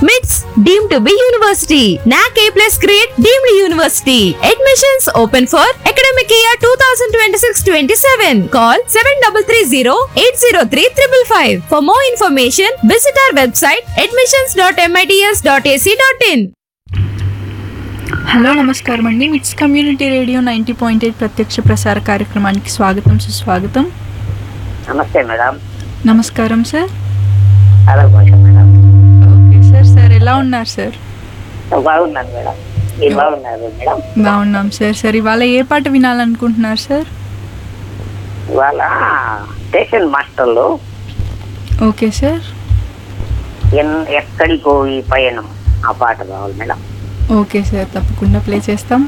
మిట్స్ deem to be university NAAC A plus grade deemed university admissions open for academic year two thousand twenty six twenty seven call seven double three zero eight zero three triple five for more information visit our website admissions dot MITS dot AC dot in hello నమస్కారం అండి MITS community radio ninety point eight ప్రత్యక్ష ప్రసార కార్యక్రమానికి స్వాగతం సుస్వాగతం నమస్తే madam నమస్కారం sir hello Bhasha madam okay sir sir ఎలా ఉన్నారు సార్ బాగున్నాను మేడం మీరు బాగున్నారు మేడం బాగున్నాం సార్ సార్ ఇవాళ ఏ పాట వినాలనుకుంటున్నారు సార్ ఇవాళ స్టేషన్ మాస్టర్లు ఓకే సార్ ఎన్ ఎక్కడికో ఈ పయనం ఆ పాట కావాలి మేడం ఓకే సార్ తప్పకుండా ప్లే చేస్తాం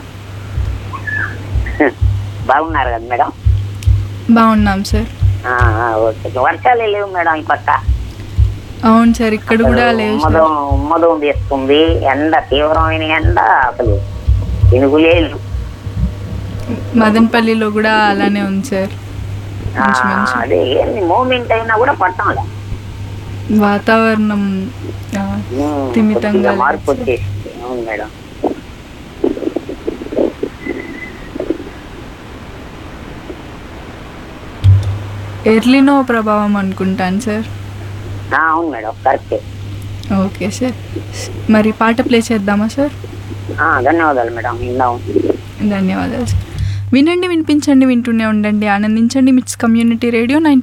బాగున్నారు కదా మేడం బాగున్నాం సార్ ఆ, ఆ, ఓకే వర్షాలే లేవు మేడం ఈ పక్క అవును సార్ ఇక్కడ కూడా లేవు సార్ ఉమ్మదం ఉమ్మదం వేస్తుంది ఎండ తీవ్రమైన ఎండ అసలు ఎనుగులేదు మదనపల్లిలో కూడా అలానే ఉంది సార్ ఆ, మంచి మంచి అదే ఏంది మూమెంట్ అయినా కూడా పట్టంలే వాతావరణం ఆ, ఉమ్, తిమితంగా కొద్దిగా లేదు మార్పు సార్. వచ్చేసింది అవును మేడం ఎర్లినో ప్రభావం అనుకుంటాను సార్ ఆ, అవును మేడం కరెక్టే ఓకే సార్ మరి పాట ప్లే చేద్దామా సార్ ఆ, ధన్యవాదాలు మేడం విందాం ధన్యవాదాలు సార్ వినండి వినిపించండి వింటూనే ఉండండి ఆనందించండి మిట్స్ కమ్యూనిటీ రేడియో నైంటీ